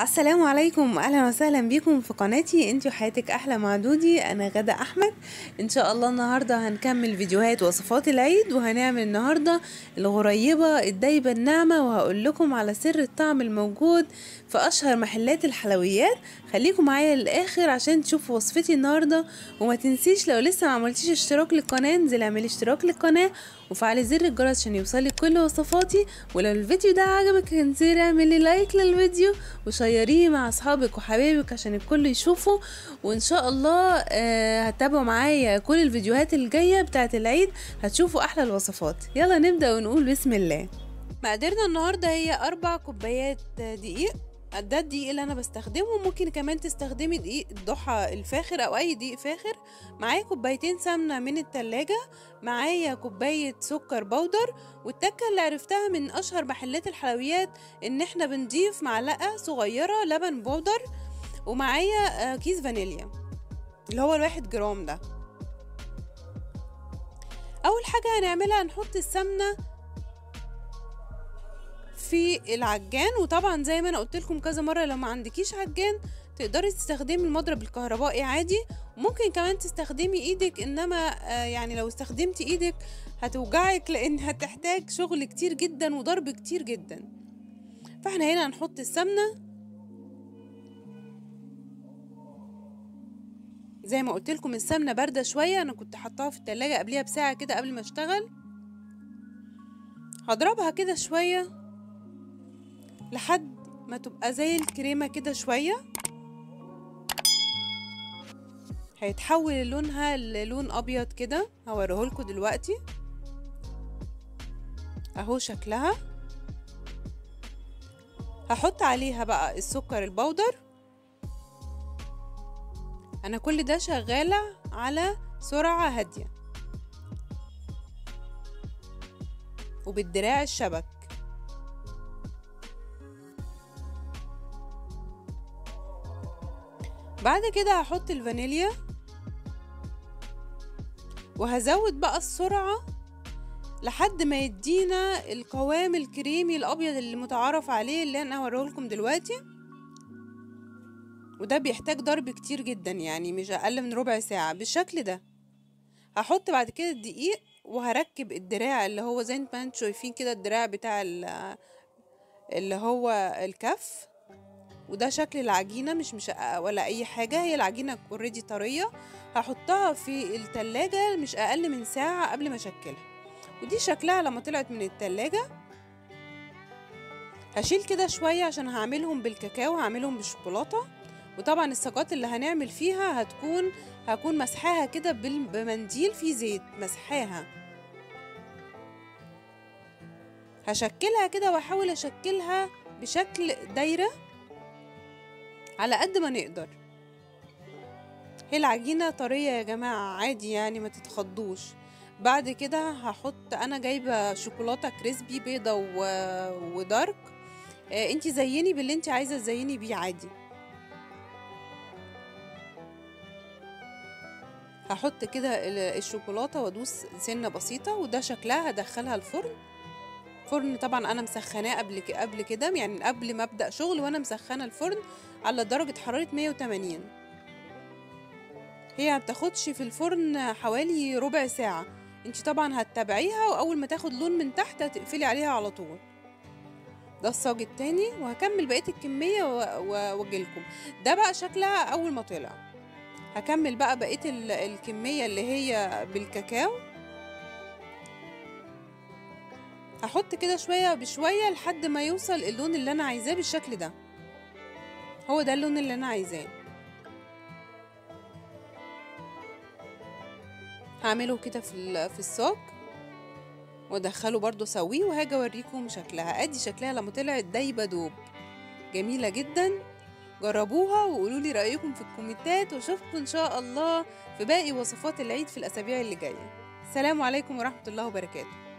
السلام عليكم اهلا وسهلا بكم في قناتي انتي وحياتك احلى مع دودي انا غدا احمد ان شاء الله النهارده هنكمل فيديوهات وصفات العيد وهنعمل النهارده الغريبه الدايبه الناعمه وهقول لكم على سر الطعم الموجود في اشهر محلات الحلويات خليكم معايا للاخر عشان تشوفوا وصفتي النهارده وما تنسيش لو لسه ما عملتيش اشتراك للقناه انزلي اعملي اشتراك للقناه وفعلي زر الجرس عشان يوصلك كل وصفاتي ولو الفيديو ده عجبك انزلي اعملي لايك للفيديو وشيريه مع اصحابك وحبايبك عشان الكل يشوفه وان شاء الله آه هتتابعوا معايا كل الفيديوهات الجايه بتاعه العيد هتشوفوا احلى الوصفات يلا نبدا ونقول بسم الله مقاديرنا النهارده هي اربع كوبايات دقيق ده الدقيق اللي انا بستخدمه ممكن كمان تستخدمي دقيق الضحى الفاخر او اي دقيق فاخر معايا كوبايتين سمنه من التلاجة معايا كوبايه سكر بودر والتكه اللي عرفتها من اشهر محلات الحلويات ان احنا بنضيف معلقه صغيره لبن بودر ومعايا كيس فانيليا اللي هو الواحد جرام ده اول حاجه هنعملها هنحط السمنه في العجان وطبعا زي ما انا قلت لكم كذا مره لو ما عندكيش عجان تقدري تستخدمي المضرب الكهربائي عادي وممكن كمان تستخدمي ايدك انما آه يعني لو استخدمتي ايدك هتوجعك لان هتحتاج شغل كتير جدا وضرب كتير جدا فاحنا هنا هنحط السمنه زي ما قلت لكم السمنه بارده شويه انا كنت حطاها في التلاجة قبليها بساعه كده قبل ما اشتغل هضربها كده شويه لحد ما تبقى زي الكريمة كده شوية هيتحول لونها للون ابيض كده هوريهولكوا دلوقتي اهو شكلها هحط عليها بقى السكر البودر انا كل ده شغالة على سرعة هادية وبالدراع الشبك بعد كده هحط الفانيليا وهزود بقى السرعة لحد ما يدينا القوام الكريمي الابيض اللي متعارف عليه اللي انا هوريهولكم دلوقتي وده بيحتاج ضرب كتير جدا يعني مش اقل من ربع ساعة بالشكل ده هحط بعد كده الدقيق وهركب الدراع اللي هو زي ما انتم شايفين كده الدراع بتاع اللي هو الكف وده شكل العجينة مش مشققة ولا أي حاجة هي العجينة اوريدي طرية هحطها في التلاجة مش أقل من ساعة قبل ما أشكلها ودي شكلها لما طلعت من التلاجة هشيل كده شوية عشان هعملهم بالكاكاو هعملهم بالشوكولاتة وطبعا الساقات اللي هنعمل فيها هتكون هكون مسحاها كده بمنديل فيه زيت مسحاها هشكلها كده واحاول اشكلها بشكل دايره على قد ما نقدر هي العجينة طرية يا جماعة عادي يعني ما تتخضوش بعد كده هحط انا جايبة شوكولاتة كريسبي بيضة و... ودارك آه انتي زيني باللي انتي عايزة تزيني بيه عادي هحط كده الشوكولاتة وادوس سنة بسيطة وده شكلها هدخلها الفرن فرن طبعا انا مسخناه قبل قبل كده يعني قبل ما ابدا شغل وانا مسخنه الفرن على درجه حراره 180 هي ما بتاخدش في الفرن حوالي ربع ساعه انت طبعا هتتابعيها واول ما تاخد لون من تحت هتقفلي عليها على طول ده الصاج التاني وهكمل بقيه الكميه واجيلكم ده بقى شكلها اول ما طلع هكمل بقى بقيه الكميه اللي هي بالكاكاو هحط كده شوية بشوية لحد ما يوصل اللون اللي انا عايزاه بالشكل ده هو ده اللون اللي انا عايزاه هعمله كده في في الصاج وادخله برضو سويه وهاجي اوريكم شكلها ادي شكلها لما طلعت دايبه دوب جميله جدا جربوها وقولوا لي رايكم في الكومنتات واشوفكم ان شاء الله في باقي وصفات العيد في الاسابيع اللي جايه السلام عليكم ورحمه الله وبركاته